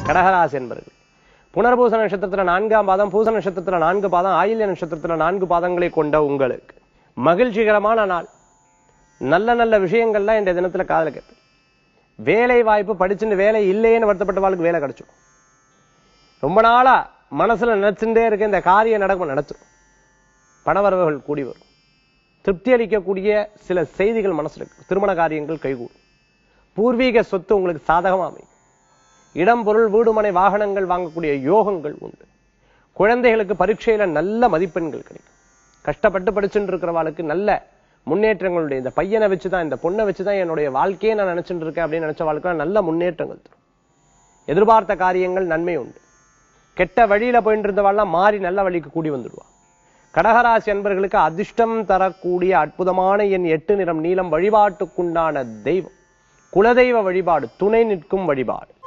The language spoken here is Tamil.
கடகராசி என்பர்கள் புனர்பூச நட்சத்திரத்துல நான்காம் பாதம் பூச நட்சத்திரத்துல நான்கு பாதம் ஆயில்ய நட்சத்திரத்துல நான்கு பாதங்களை கொண்ட உங்களுக்கு மகிழ்ச்சிகரமான நாள் நல்ல நல்ல விஷயங்கள்லாம் இந்த தினத்துல காதல கேட்பேன் வேலை வாய்ப்பு படிச்சுட்டு வேலை இல்லையேன்னு வருத்தப்பட்ட வாழ்க்கை வேலை கிடைச்சிடும் ரொம்ப நாளா மனசுல நினைச்சுட்டே இருக்க இந்த காரியம் நடக்கும் நடத்தும் பணவரவுகள் கூடி வரும் திருப்தி அளிக்கக்கூடிய சில செய்திகள் மனசுல இருக்கு திருமண காரியங்கள் கைகூடும் பூர்வீக சொத்து உங்களுக்கு சாதகமா அமையும் இடம் பொருள் வீடு மனை வாகனங்கள் வாங்கக்கூடிய யோகங்கள் உண்டு குழந்தைகளுக்கு பரீட்சையில நல்ல மதிப்பெண்கள் கிடைக்கும் கஷ்டப்பட்டு படிச்சுட்டு இருக்கிறவாளுக்கு நல்ல முன்னேற்றங்களுடைய இந்த பையனை வச்சுதான் இந்த பொண்ணை வச்சுதான் என்னுடைய வாழ்க்கையே நான் நினைச்சுட்டு இருக்கேன் அப்படின்னு நினைச்ச வாழ்க்கை நல்ல முன்னேற்றங்கள் தரும் எதிர்பார்த்த காரியங்கள் நன்மை உண்டு கெட்ட வழியில போயிட்டு இருந்தவாள்லாம் மாறி நல்ல வழிக்கு கூடி வந்துடுவா கடகராசி அன்பர்களுக்கு அதிர்ஷ்டம் தரக்கூடிய அற்புதமான என் எட்டு நிறம் நீளம் வழிபாட்டுக்குண்டான தெய்வம் குலதெய்வ வழிபாடு துணை நிற்கும் வழிபாடு